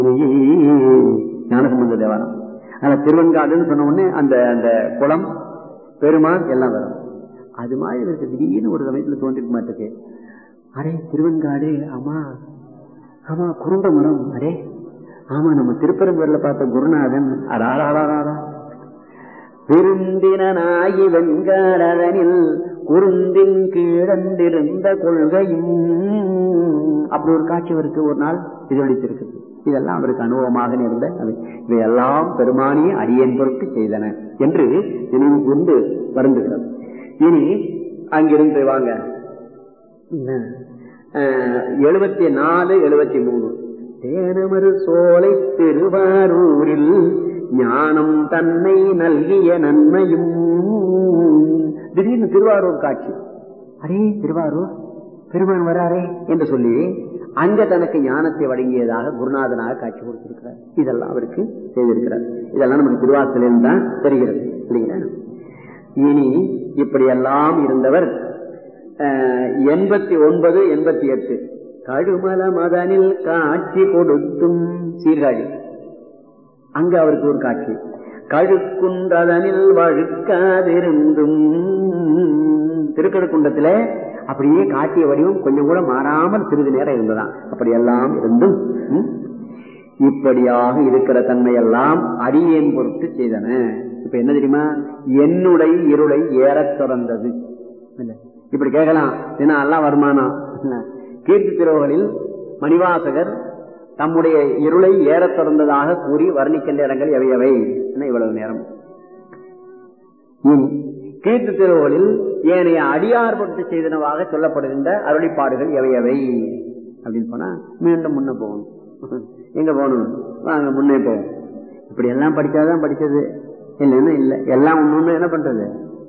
ஞானசம்பந்த தேவாரம் ஆனா திருவெண்காடுன்னு சொன்ன உடனே அந்த அந்த குளம் பெருமான் எல்லாம் வரும் அது மாதிரி இருக்கு திடீர்னு ஒரு சமயத்துல தோன்றிருக்க மாட்டேக்கு அரே திருவெண்காடு ஆமா ஆமா குருண்ட மரம் அரே ஆமா நம்ம திருப்பரம்பூர்ல பார்த்த குருநாதன் அடாராடாரா பெருந்தினாயி வெண்காடனில் குருந்தின் கீழந்திருந்த கொள்கையும் அப்படி ஒரு காட்சி அவருக்கு ஒரு நாள் எதிரொலித்திருக்குது இதெல்லாம் அவருக்கு அனுபவமாக நேர்ந்த அவை. இவையெல்லாம் பெருமானி அடியன் பொருட்டு செய்தன என்று நினைவு கொண்டு வருந்துகிறார் இனி அங்கிருந்து வாங்க எழுபத்தி நாலு எழுபத்தி மூணு தேனமரு சோலை திருவாரூரில் ஞானம் தன்னை நல்கிய நன்மையும் திடீர்னு திருவாரூர் காட்சி அரே திருவாரூர் பெருமான் வராரே என்று சொல்லி அங்க தனக்கு ஞானத்தை வழங்கியதாக குருநாதனாக காட்சி கொடுத்திருக்கிறார் இதெல்லாம் அவருக்கு செய்திருக்கிறார் இதெல்லாம் நமக்கு திருவாசலில் தான் தெரிகிறது இல்லைங்களா இனி இப்படியெல்லாம் இருந்தவர் எண்பத்தி ஒன்பது எண்பத்தி எட்டு கழுமல மதனில் காட்சி கொடுத்தும் சீர்காழி அங்க அவருக்கு ஒரு காட்சி கழுக்குன்றதனில் வழுக்காதிருந்தும் திருக்கழுக்குன்றத்துல அப்படியே காட்டிய வடிவம் கொஞ்சம் கூட மாறாமல் சிறிது நேரம் இருந்ததாம் அப்படியெல்லாம் இருந்தும் இப்படியாக இருக்கிற தன்மையெல்லாம் அடியேன் பொருட்டு செய்தன இப்ப என்ன தெரியுமா என்னுடைய இருளை ஏறத் தொடர்ந்தது இப்படி கேட்கலாம் ஏன்னா எல்லாம் வருமானம் கீர்த்தி திருவுகளில் மணிவாசகர் தம்முடைய இருளை ஏறத் தொடர்ந்ததாக கூறி வர்ணிக்கின்ற இடங்கள் எவை எவை இவ்வளவு நேரம் கீர்த்தி திருவுகளில் ஏனைய அடியார்பட்டு செய்தனவாக சொல்லப்படுகின்ற அருளிப்பாடுகள் எவை எவை அப்படின்னு போனா மீண்டும் முன்ன போகணும் எங்க போகணும் வாங்க முன்னே போவோம் இப்படி எல்லாம் படிச்சாதான் படிச்சது இல்லைன்னா இல்ல எல்லாம் ஒண்ணு என்ன பண்றது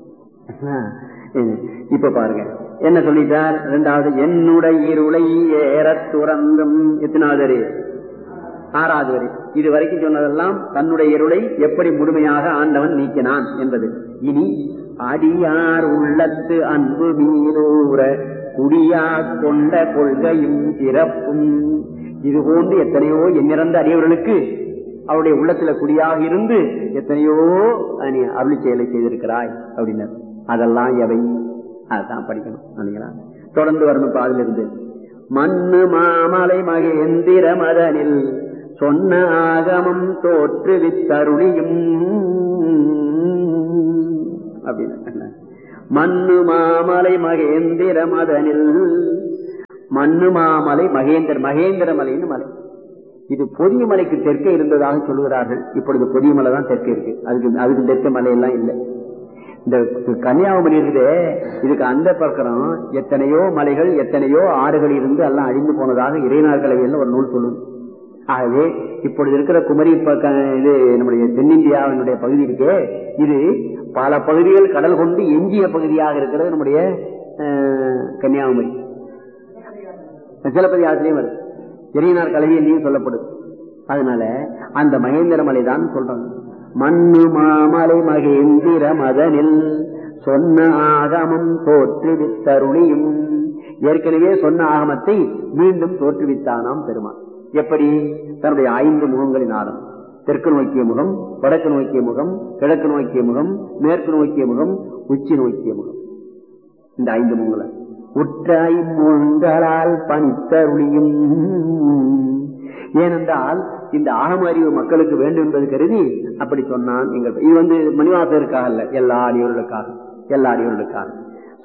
இப்ப பாருங்க என்ன சொல்லிட்டார் ரெண்டாவது என்னுடைய இருளை ஏற துறந்தும் எத்தனாவது வரி ஆறாவது வரி இது வரைக்கும் சொன்னதெல்லாம் தன்னுடைய இருளை எப்படி முழுமையாக ஆண்டவன் நீக்கினான் என்பது இனி அடியார் உள்ளத்து அன்பு மீதூர குடியா கொண்ட கொள்கையும் சிறப்பும் இது போன்று எத்தனையோ எண்ணிறந்த அடியவர்களுக்கு அவருடைய உள்ளத்துல குடியாக இருந்து எத்தனையோ அருளி செயலை செய்திருக்கிறாய் அப்படின்னார் அதெல்லாம் எவை அதான் படிக்கணும் இல்லைங்களா தொடர்ந்து வரணும் பாதில் இருந்து மண்ணு மாமலை மகேந்திர மதனில் சொன்ன ஆகமம் தோற்றுவித்தருளியும் அப்படின்னு மண்ணு மாமலை மகேந்திர மதனில் மண்ணு மாமலை மகேந்திர மகேந்திர மலைன்னு மலை இது பொதிய மலைக்கு தெற்கே இருந்ததாக சொல்லுகிறார்கள் இப்பொழுது பொதிய மலை தான் தெற்கே இருக்கு அதுக்கு அதுக்கு தெற்க மலையெல்லாம் இல்லை இந்த கன்னியாகுமரி இருக்குது இதுக்கு அந்த பக்கம் எத்தனையோ மலைகள் எத்தனையோ ஆறுகள் இருந்து எல்லாம் அழிந்து போனதாக இறைநாள் கலவையில் ஒரு நூல் சொல்லுது ஆகவே இப்பொழுது இருக்கிற குமரி பக்கம் இது நம்முடைய தென்னிந்தியாவினுடைய பகுதி இருக்கே இது பல பகுதிகள் கடல் கொண்டு எஞ்சிய பகுதியாக இருக்கிறது நம்முடைய கன்னியாகுமரி சிலப்பதி ஆசிரியம் வருது இறையினார் கலவியிலையும் சொல்லப்படுது அதனால அந்த மகேந்திர மலை தான் சொல்றாங்க மண்ணு மாமலை மகேந்திர மதனில் சொன்ன ஆகமம் தோற்றுவித்தருளியும் ஏற்கனவே சொன்ன ஆகமத்தை மீண்டும் தோற்றுவித்தானாம் பெருமான் எப்படி தன்னுடைய ஐந்து முகங்களின் ஆரம் தெற்கு நோக்கிய முகம் வடக்கு நோக்கிய முகம் கிழக்கு நோக்கிய முகம் மேற்கு நோக்கிய முகம் உச்சி நோக்கிய முகம் இந்த ஐந்து முகங்களை உற்றாய் முகங்களால் பணித்தருளியும் ஏனென்றால் இந்த ஆகம அறிவு மக்களுக்கு வேண்டும் என்பது கருதி அப்படி சொன்னான் எங்கள் இது வந்து மணிவாசருக்காக அல்ல எல்லா அடியவர்களுக்காக எல்லா அடியவர்களுக்காக